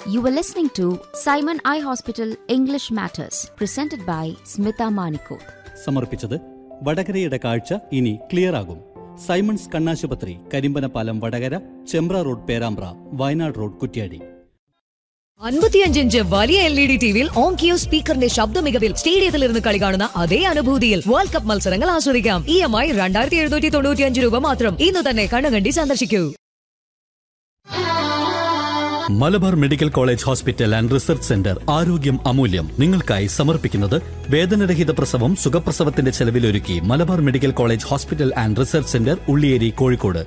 You were listening to Simon Eye Hospital English Matters, presented by Smita Manikoth. സമർപ്പിച്ചത് വടകരയുടെ കാഴ്ച ഇനി clear ആകും Simons കണ്ണാശുപത്രി കരിമ്പനപ്പാലം വടകര ചെമ്പ്ര റോഡ് പേരാമ്പ്ര വയനാട് റോഡ് കുറ്റ്യാടി അൻപത്തിയഞ്ചിഞ്ച് വലിയ എൽ ഇ ഡി ടിവിയിൽ ഓങ്കിയോ സ്പീക്കറിന്റെ ശബ്ദ മികവിൽ സ്റ്റേഡിയത്തിൽ ഇരുന്ന് കളി കാണുന്ന അതേ അനുഭൂതിയിൽ വേൾഡ് കപ്പ് മത്സരങ്ങൾ ആസ്വദിക്കാം ഇ എം ഐ രണ്ടായിരത്തി എഴുന്നൂറ്റി തൊണ്ണൂറ്റിയഞ്ച് രൂപ മാത്രം ഇന്ന് തന്നെ കണ്ണുകണ്ടി സന്ദർശിക്കൂ Malabar medical college hospital and research centre ആരോഗ്യം അമൂല്യം നിങ്ങൾക്കായി സമർപ്പിക്കുന്നത് വേദനരഹിത പ്രസവം സുഖപ്രസവത്തിന്റെ ചെലവിലൊരുക്കി Malabar medical college hospital and research centre Ulliyeri Kozhikode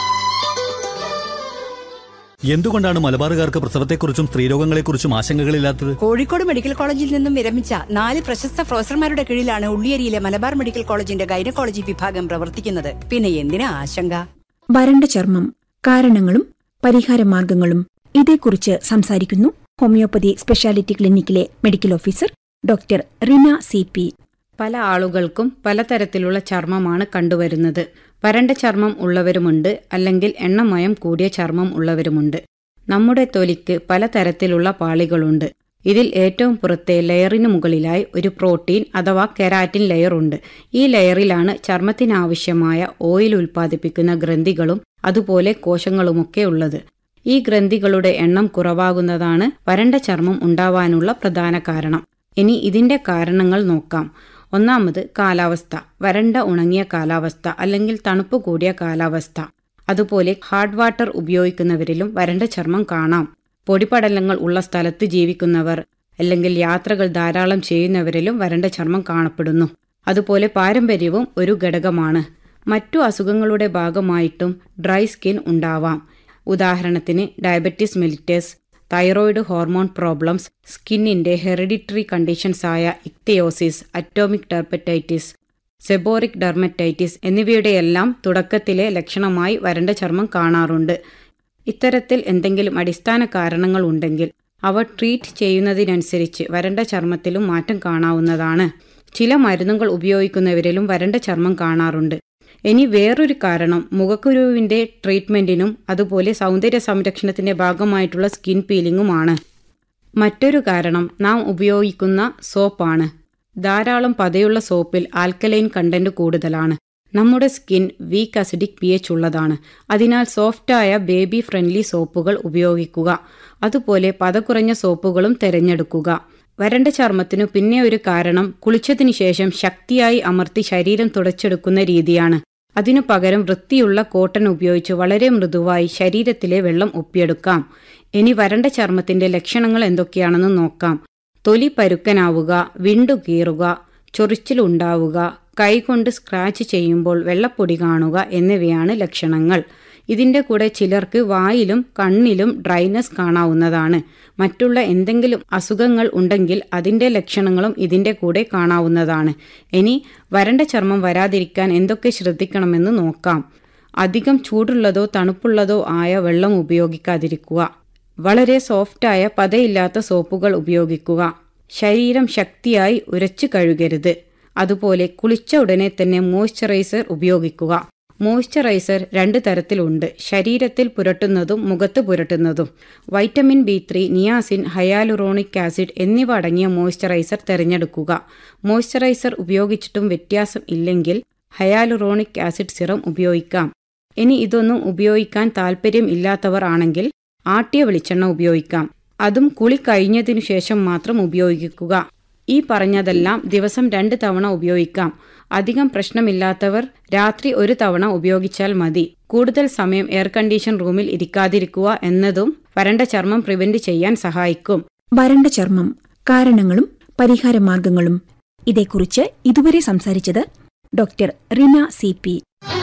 എന്തുകൊണ്ടാണ് മലബാറുകാർക്ക് പ്രസവത്തെക്കുറിച്ചും സ്ത്രീരോഗങ്ങളെക്കുറിച്ചും ആശങ്കകളില്ലാത്തത് കോഴിക്കോട് മെഡിക്കൽ കോളേജിൽ നിന്നും വിരമിച്ച നാല് പ്രശസ്ത പ്രൊഫസർമാരുടെ കീഴിലാണ് ഉള്ളിയേരിയിലെ മലബാർ മെഡിക്കൽ കോളേജിന്റെ ഗൈനക്കോളജി വിഭാഗം പ്രവർത്തിക്കുന്നത് പിന്നെ എന്തിനാ ആശങ്ക വരണ്ട ചർമ്മം കാരണങ്ങളും പരിഹാരമാർഗങ്ങളും ഇതേക്കുറിച്ച് സംസാരിക്കുന്നു ഹോമിയോപ്പതി സ്പെഷ്യാലിറ്റി ക്ലിനിക്കിലെ medical officer doctor Rina C P പല ആളുകൾക്കും പലതരത്തിലുള്ള ചർമ്മമാണ് കണ്ടുവരുന്നത് വരണ്ട ചർമ്മം ഉള്ളവരുമുണ്ട് അല്ലെങ്കിൽ എണ്ണമയം കൂടിയ ചർമ്മം ഉള്ളവരുമുണ്ട് നമ്മുടെ തൊലിക്ക് പലതരത്തിലുള്ള പാളികളുണ്ട് ഇതിൽ ഏറ്റവും പുറത്തെ ലെയറിന് മുകളിലായി ഒരു പ്രോട്ടീൻ അഥവാ കെരാറ്റിൻ ലെയർ ഉണ്ട് ഈ ലെയറിലാണ് ചർമ്മത്തിനാവശ്യമായ ഓയിൽ ഉൽപ്പാദിപ്പിക്കുന്ന ഗ്രന്ഥികളും അതുപോലെ കോശങ്ങളുമൊക്കെ ഉള്ളത് ഈ ഗ്രന്ഥികളുടെ എണ്ണം കുറവാകുന്നതാണ് വരണ്ട ചർമ്മം ഉണ്ടാവാനുള്ള പ്രധാന കാരണം ഇനി ഇതിന്റെ കാരണങ്ങൾ നോക്കാം ഒന്നാമത് കാലാവസ്ഥ വരണ്ട ഉണങ്ങിയ കാലാവസ്ഥ അല്ലെങ്കിൽ തണുപ്പ് കൂടിയ കാലാവസ്ഥ അതുപോലെ ഹാർഡ് വാട്ടർ ഉപയോഗിക്കുന്നവരിലും വരണ്ട ചർമ്മം കാണാം പൊടിപടലങ്ങൾ ഉള്ള സ്ഥലത്ത് ജീവിക്കുന്നവർ അല്ലെങ്കിൽ യാത്രകൾ ധാരാളം ചെയ്യുന്നവരിലും വരണ്ട ചർമ്മം കാണപ്പെടുന്നു അതുപോലെ പാരമ്പര്യവും ഒരു ഘടകമാണ് മറ്റു അസുഖങ്ങളുടെ ഭാഗമായിട്ടും ഡ്രൈ സ്കിൻ ഉണ്ടാവാം ഉദാഹരണത്തിന് diabetes mellitus thyroid hormone problems സ്കിന്നിന്റെ ഹെറിഡിറ്ററി കണ്ടീഷൻസ് ആയ ichthyosis atopic dermatitis seborrhoeic dermatitis എന്നിവയുടെയെല്ലാം തുടക്കത്തിലെ ലക്ഷണമായി വരണ്ട ചർമ്മം കാണാറുണ്ട് ഇത്തരത്തിൽ എന്തെങ്കിലും അടിസ്ഥാന കാരണങ്ങൾ ഉണ്ടെങ്കിൽ അവ ട്രീറ്റ് ചെയ്യുന്നതിനനുസരിച്ച് വരണ്ട ചർമ്മത്തിലും മാറ്റം കാണാവുന്നതാണ് ചില മരുന്നുകൾ ഉപയോഗിക്കുന്നവരിലും വരണ്ട ചർമ്മം കാണാറുണ്ട് ഇനി വേറൊരു കാരണം മുഖക്കുരുവിന്റെ ട്രീറ്റ്മെന്റിനും അതുപോലെ സൗന്ദര്യ സംരക്ഷണത്തിന്റെ ഭാഗമായിട്ടുള്ള സ്കിൻ പീലിംഗുമാണ് മറ്റൊരു കാരണം നാം ഉപയോഗിക്കുന്ന സോപ്പാണ് ധാരാളം പതയുള്ള സോപ്പിൽ ആൽക്കലൈൻ കണ്ടന്റ് കൂടുതലാണ് നമ്മുടെ skin weak acidic P H ഉള്ളതാണ് അതിനാൽ സോഫ്റ്റായ ബേബി ഫ്രണ്ട്ലി സോപ്പുകൾ ഉപയോഗിക്കുക അതുപോലെ പത കുറഞ്ഞ സോപ്പുകളും തിരഞ്ഞെടുക്കുക വരണ്ട ചർമ്മത്തിനു പിന്നെ ഒരു കാരണം കുളിച്ചതിനു ശേഷം ശക്തിയായി അമർത്തി ശരീരം തുടച്ചെടുക്കുന്ന രീതിയാണ് അതിനു പകരം വൃത്തിയുള്ള കോട്ടൺ ഉപയോഗിച്ച് വളരെ മൃദുവായി ശരീരത്തിലെ വെള്ളം ഒപ്പിയെടുക്കാം ഇനി വരണ്ട ചർമ്മത്തിന്റെ ലക്ഷണങ്ങൾ എന്തൊക്കെയാണെന്ന് നോക്കാം തൊലി പരുക്കനാവുക വിണ്ടു കീറുക ചൊറിച്ചിലുണ്ടാവുക കൈകൊണ്ട് സ്ക്രാച്ച് ചെയ്യുമ്പോൾ വെള്ളപ്പൊടി കാണുക എന്നിവയാണ് ലക്ഷണങ്ങൾ ഇതിന്റെ കൂടെ ചിലർക്ക് വായിലും കണ്ണിലും ഡ്രൈനസ് കാണാവുന്നതാണ് മറ്റുള്ള എന്തെങ്കിലും അസുഖങ്ങൾ ഉണ്ടെങ്കിൽ അതിന്റെ ലക്ഷണങ്ങളും ഇതിന്റെ കൂടെ കാണാവുന്നതാണ് ഇനി വരണ്ട ചർമ്മം വരാതിരിക്കാൻ എന്തൊക്കെ ശ്രദ്ധിക്കണമെന്ന് നോക്കാം അധികം ചൂടുള്ളതോ തണുപ്പുള്ളതോ ആയ വെള്ളം ഉപയോഗിക്കാതിരിക്കുക വളരെ സോഫ്റ്റായ പതയില്ലാത്ത സോപ്പുകൾ ഉപയോഗിക്കുക ശരീരം ശക്തിയായി ഉരച്ചു കഴുകരുത് അതുപോലെ കുളിച്ച ഉടനെ തന്നെ മോയ്സ്ചറൈസർ ഉപയോഗിക്കുക മോയ്സ്ചറൈസർ രണ്ട് തരത്തിലുണ്ട് ശരീരത്തിൽ പുരട്ടുന്നതും മുഖത്ത് പുരട്ടുന്നതും vitamin B three niacin hyaluronic acid എന്നിവ അടങ്ങിയ മോയ്സ്ചറൈസർ തിരഞ്ഞെടുക്കുക മോയ്സ്ചറൈസർ ഉപയോഗിച്ചിട്ടും വ്യത്യാസം ഇല്ലെങ്കിൽ ഹയാലുറോണിക് ആസിഡ് സിറം ഉപയോഗിക്കാം ഇനി ഇതൊന്നും ഉപയോഗിക്കാൻ താല്പര്യം ഇല്ലാത്തവർ ആണെങ്കിൽ ആട്ടിയ വെളിച്ചെണ്ണ ഉപയോഗിക്കാം അതും കുളി കഴിഞ്ഞതിനു ശേഷം മാത്രം ഉപയോഗിക്കുക ഈ പറഞ്ഞതെല്ലാം ദിവസം രണ്ട് തവണ ഉപയോഗിക്കാം അധികം പ്രശ്നമില്ലാത്തവർ രാത്രി ഒരു തവണ ഉപയോഗിച്ചാൽ മതി കൂടുതൽ സമയം എയർ കണ്ടീഷൻ റൂമിൽ ഇരിക്കാതിരിക്കുക എന്നതും വരണ്ട ചർമ്മം പ്രിവെന്റ് ചെയ്യാൻ സഹായിക്കും വരണ്ട ചർമ്മം കാരണങ്ങളും പരിഹാരമാർഗങ്ങളും ഇതേക്കുറിച്ച് ഇതുവരെ സംസാരിച്ചത് doctor Rina C P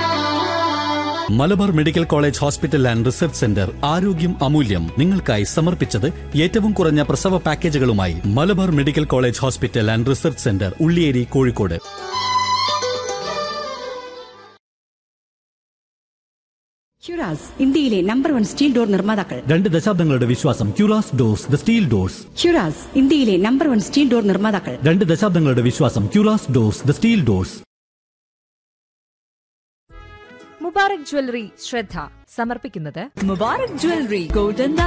Malabar medical college hospital and research centre ആരോഗ്യം അമൂല്യം നിങ്ങൾക്കായി സമർപ്പിച്ചത് ഏറ്റവും കുറഞ്ഞ പ്രസവ പാക്കേജുകളുമായി Malabar medical college hospital and research centre Ulliyeri Kozhikode ഹ്യുറാസ് ഇന്ത്യയിലെ നമ്പർ വൺ സ്റ്റീൽ ഡോർ നിർമ്മാതാക്കൾ രണ്ട് ദശാബ്ദങ്ങളുടെ വിശ്വാസം ക്യൂറാസ് ഡോസ് ദ സ്റ്റീൽ ഡോസ് ഹ്യുറാസ് ഇന്ത്യയിലെ നമ്പർ വൺ സ്റ്റീൽ ഡോർ നിർമ്മാതാക്കൾ രണ്ട് ദശാബ്ദങ്ങളുടെ വിശ്വാസം ക്യൂറാസ് doors the steel doors Mubarak jewellery ശ്രദ്ധ സമർപ്പിക്കുന്നത് മുബാറക് ജ്വല്ലറി ഗോൾഡൻ